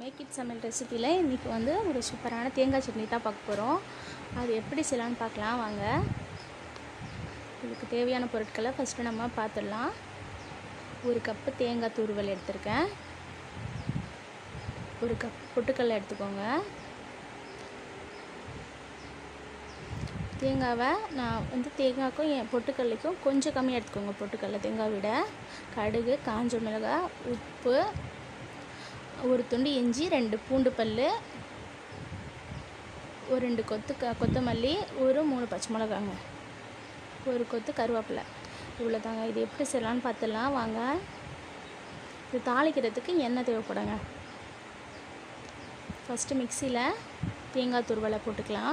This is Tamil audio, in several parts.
மைக்கிட் சமையல் ரெசிப்பியில் இன்றைக்கி வந்து ஒரு சூப்பரான தேங்காய் சட்னி தான் பார்க்க போகிறோம் அது எப்படி செய்யலான்னு பார்க்கலாம் வாங்க இதுக்கு தேவையான பொருட்களை ஃபஸ்ட்டு நம்ம பார்த்துடலாம் ஒரு கப்பு தேங்காய் துருவல் எடுத்திருக்கேன் ஒரு கப் பொட்டுக்கடலை எடுத்துக்கோங்க தேங்காவை நான் வந்து தேங்காய்க்கும் என் பொட்டுக்கடலைக்கும் கொஞ்சம் கம்மியாக எடுத்துக்கோங்க பொட்டுக்கடலை தேங்காய் விட கடுகு காஞ்ச மிளகாய் உப்பு ஒரு துண்டு இஞ்சி ரெண்டு பூண்டு பல் ஒரு ரெண்டு கொத்து க கொத்தமல்லி ஒரு மூணு பச்சை மிளகாங்க ஒரு கொத்து கருவேப்பிலை இவ்வளோ தாங்க இது எப்படி செய்யலான்னு பார்த்துடலாம் வாங்க இது தாளிக்கிறதுக்கு எண்ணெய் தேவைப்படுங்க ஃபஸ்ட்டு மிக்சியில் தேங்காய் துருவலை போட்டுக்கலாம்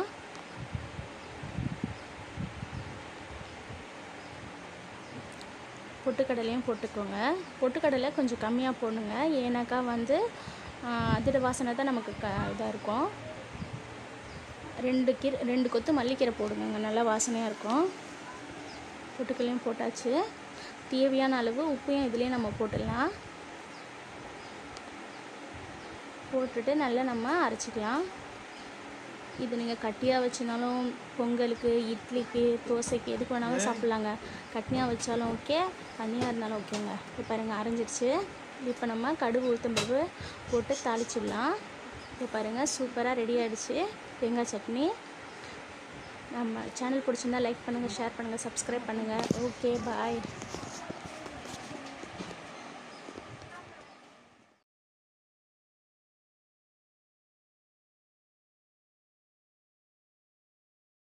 பொட்டுக்கடலையும் போட்டுக்கோங்க பொட்டுக்கடலை கொஞ்சம் கம்மியாக போடணுங்க ஏன்னாக்கா வந்து அதிர வாசனை தான் நமக்கு க இதாக இருக்கும் ரெண்டு கீரை ரெண்டு கொத்து மல்லிக்கீரை போடுங்க நல்லா வாசனையாக இருக்கும் பொட்டுக்கடலையும் போட்டாச்சு தேவையான அளவு உப்பையும் இதுலேயும் நம்ம போட்டுடலாம் போட்டுட்டு நல்லா நம்ம அரைச்சிக்கலாம் இது நீங்கள் கட்டியாக வச்சுனாலும் பொங்கலுக்கு இட்லிக்கு தோசைக்கு எதுக்கு வேணாலும் சாப்பிட்லாங்க கட்னியாக வச்சாலும் ஓகே தண்ணியாக இருந்தாலும் ஓகேங்க இப்போ பாருங்கள் அரைஞ்சிருச்சு இப்போ நம்ம கடுகு உளுத்தம்பருப்பு போட்டு தாளிச்சிடலாம் இப்போ பாருங்கள் சூப்பராக ரெடி ஆகிடுச்சு தேங்காய் சட்னி நம்ம சேனல் பிடிச்சிருந்தா லைக் பண்ணுங்கள் ஷேர் பண்ணுங்கள் சப்ஸ்கிரைப் பண்ணுங்கள் ஓகே பாய்